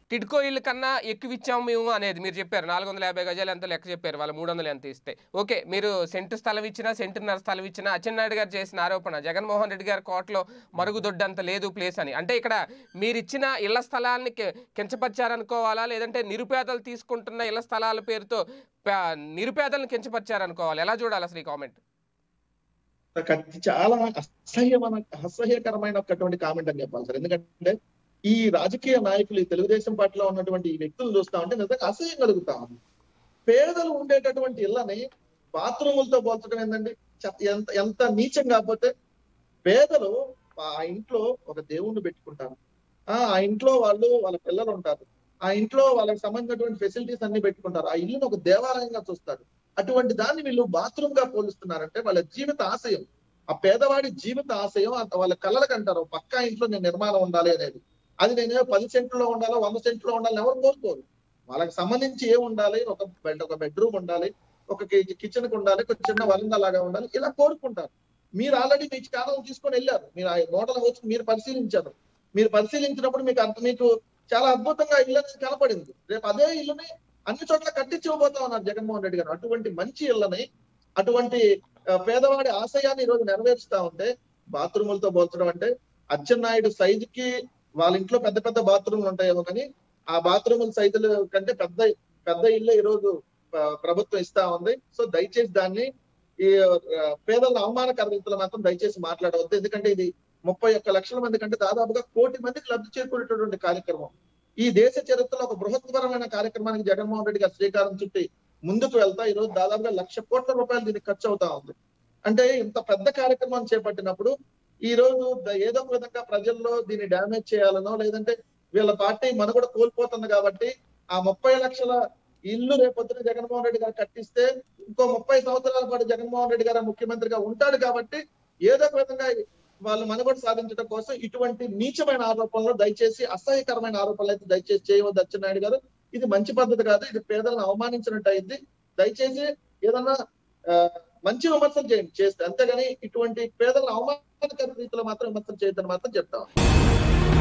టిడ్కో ఇల్లు కన్నా ఎక్కువ ఇచ్చాము మేము అనేది మీరు చెప్పారు నాలుగు వందల యాభై గజాలు ఎంత లెక్క చెప్పారు వాళ్ళు మూడు వందలు ఎంత ఇస్తే ఓకే మీరు సెంటు స్థలం ఇచ్చినా సెంటున్నర స్థలం ఇచ్చినా అచ్చెన్నాయుడు గారు చేసిన ఆరోపణ జగన్మోహన్ రెడ్డి గారి కోటలో మరుగుదొడ్డి అంత లేదు ప్లేస్ అని అంటే ఇక్కడ మీరు ఇచ్చిన ఇళ్ల స్థలాన్ని కి- కించపరిచారనుకోవాలా లేదంటే నిరుపేదలు తీసుకుంటున్న ఇళ్ల స్థలాల పేరుతో ప- నిరుపేదలను కించపరిచారనుకోవాలి ఎలా చూడాలి అసలు ఈ కామెంట్ కత్తి చాలా అసహ్యమైన అసహ్యకరమైన ఒకటువంటి కామెంట్ అని చెప్పాలి సార్ ఎందుకంటే ఈ రాజకీయ నాయకులు ఈ తెలుగుదేశం పార్టీలో ఉన్నటువంటి ఈ వ్యక్తులు చూస్తా ఉంటే నిజంగా అసహ్యం కలుగుతా ఉంది పేదలు ఉండేటటువంటి ఇళ్ళని బాత్రూములతో పోల్చడం ఏంటండి చెత్త- ఎంత ఎంత నీచం కాకపోతే పేదలు ఆ ఇంట్లో ఒక దేవుణ్ణి పెట్టుకుంటారు ఆ ఆ ఇంట్లో వాళ్ళు వాళ్ళ పిల్లలు ఉంటారు ఆ ఇంట్లో వాళ్ళకి సంబంధించినటువంటి ఫెసిలిటీస్ అన్ని పెట్టుకుంటారు ఆ ఇల్లును ఒక దేవాలయంగా చూస్తారు అటువంటి దాన్ని వీళ్ళు బాత్రూమ్ గా పోలుస్తున్నారంటే వాళ్ళ జీవిత ఆశయం ఆ పేదవాడి జీవిత ఆశయం అంత వాళ్ళ కళ్ళకి అంటారు పక్కా ఇంట్లో నేను నిర్మాణం ఉండాలి అనేది అది నేనే పది సెంట్లో ఉండాలో వంద సెంట్లో ఉండాలని ఎవరు కోరుకోరు వాళ్ళకి సంబంధించి ఏం ఉండాలి ఒక బెడ్ ఒక బెడ్రూమ్ ఉండాలి ఒక కిచెన్ కు ఉండాలి ఒక చిన్న వరండా లాగా ఉండాలి ఇలా కోరుకుంటారు మీరు ఆల్రెడీ మీ కాలం తీసుకొని వెళ్ళారు మీరు ఆ మోడల్ వచ్చి మీరు పరిశీలించారు మీరు పరిశీలించినప్పుడు మీకు అంత మీకు చాలా అద్భుతంగా ఇల్లు అనేది కనపడింది రేపు అదే ఇల్లుని అన్ని చోట్ల కట్టించిపోతా ఉన్నారు జగన్మోహన్ రెడ్డి గారు అటువంటి మంచి ఇళ్ళని అటువంటి ఆ, పేదవాడి ఆశయాన్ని ఈ రోజు నెరవేరుస్తా ఉంటే బాత్రూములతో పోల్చడం అంటే అచ్చెన్నాయుడు సైజుకి వాళ్ళ ఇంట్లో పెద్ద పెద్ద బాత్రూమ్లు ఉంటాయేమో కానీ ఆ బాత్రూముల సైజుల కంటే పెద్ద పెద్ద ఇల్లు ఈ రోజు ఆ, ప్రభుత్వం ఇస్తా ఉంది సో దయచేసి దాన్ని ఈ ఆ, పేదల అవమానకర రీతిలో మాత్రం దయచేసి మాట్లాడవద్దు ఎందుకంటే ఇది ముప్పై ఒక్క లక్షల మంది కంటే దాదాపుగా కోటి మందికి లబ్ధి చేకూరేటటువంటి కార్యక్రమం ఈ దేశ చరిత్రలో ఒక బృహత్తరమైన కార్యక్రమానికి జగన్మోహన్ రెడ్డి గారు శ్రీకారం చుట్టి ముందుకు వెళ్తా ఈ రోజు దాదాపుగా లక్ష కోట్ల రూపాయలు దీనికి ఖర్చు అవుతా ఉంది అంటే ఇంత పెద్ద కార్యక్రమాన్ని చేపట్టినప్పుడు ఈ రోజు ద- ఏదో ఒక విధంగా ప్రజల్లో దీన్ని డ్యామేజ్ చేయాలనో లేదంటే వీళ్ళ పార్టీ మనుగడ కోల్పోతుంది కాబట్టి ఆ ముప్పై లక్షల ఇల్లు రేపొద్దున జగన్మోహన్ రెడ్డి గారు కట్టిస్తే ఇంకో ముప్పై సంవత్సరాల పాటు జగన్మోహన్ రెడ్డి గారు ముఖ్యమంత్రిగా ఉంటాడు కాబట్టి ఏదో ఒక విధంగా వాళ్ళు మనుగడ సాధించడం కోసం ఇటువంటి నీచమైన ఆరోపణలు దయచేసి అసహ్యకరమైన ఆరోపణలు అయితే దయచేసి చేయవద్దు అచ్చెన్నాయుడు గారు ఇది మంచి పద్ధతి కాదు ఇది పేదలను అవమానించినట్టు అయింది దయచేసి ఏదన్నా ఆ, మంచి విమర్శలు చేయండి చేస్తే అంతేగాని ఇటువంటి పేదలను అవమానకర రీతిలో మాత్రం విమర్శలు చేయొద్దని మాత్రం చెప్తాం